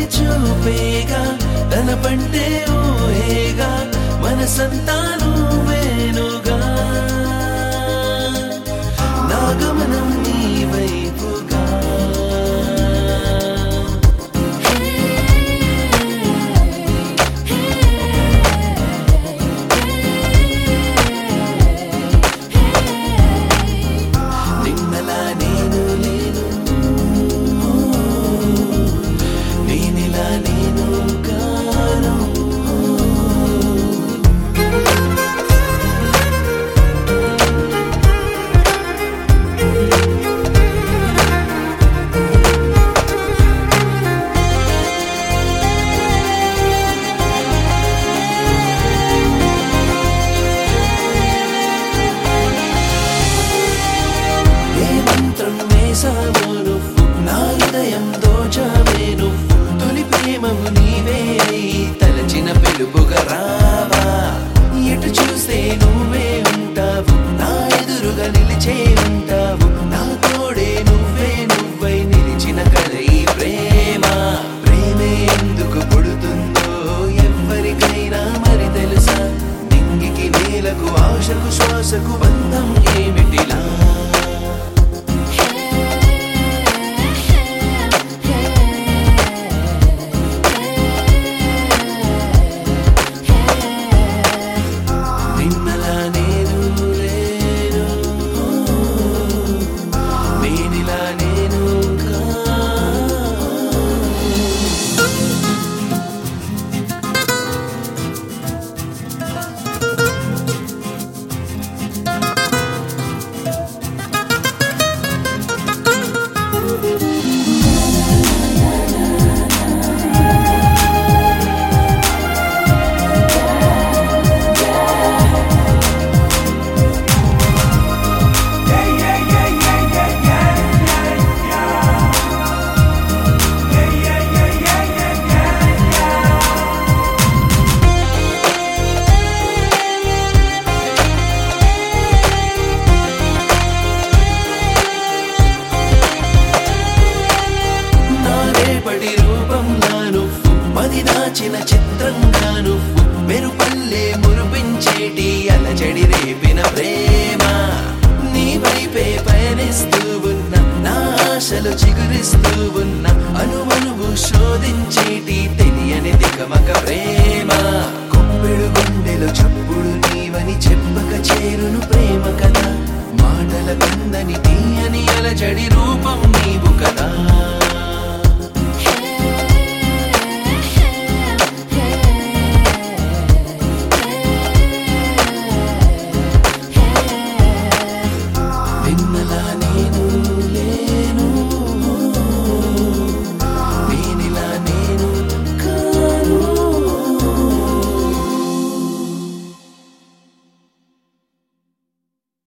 చూపేగా తన పంటే ఊహేగా మనసంతా నువ్వేనుగా నా గమనం నీ వైపుగా నిన్నలా నేను లేను నేనిలా నేను కాను ఏ మంత్రం వేసావో నువ్వు నా హృదయం దోచావే నువ్వు తొలి ప్రేమవు నీవే అయి తలచిన పిలుపుగా రావా ఎటు చూస్తే నువ్వే ఉంటావు నా ఎదురుగా నిలిచే ఉంటావు నా తోడే నువ్వే నువ్వై నిలిచిన కథ ఈ ప్రేమ ప్రేమే ఎందుకు పుడుతుందో ఎవ్వరికైనా మరి తెలుసా నింగికి నేలకు ఆశకు శ్వాసకు బంధం ఏమిటిలా నిన్నలా నేను లేను నేనిలా నేను కాను. నా రేపటి రూపంగా నువ్వు మది దాచిన చిత్రంగా నువ్వు మెరుపల్లే మురిపించేటి అలజడి రేపిన ప్రేమ నీ వైపే పయనిస్తూ ఉన్న నా ఆశలు చిగురిస్తూ ఉన్న అనువనువు శోధించేటి తెలియని దిగమక ప్రేమ కొప్పెడు గుండెలో చప్పుడు నీవని చెప్పక చేరును ప్రేమ కదా మాటల కందని తీయని అలజడి రూపం నీవు కదా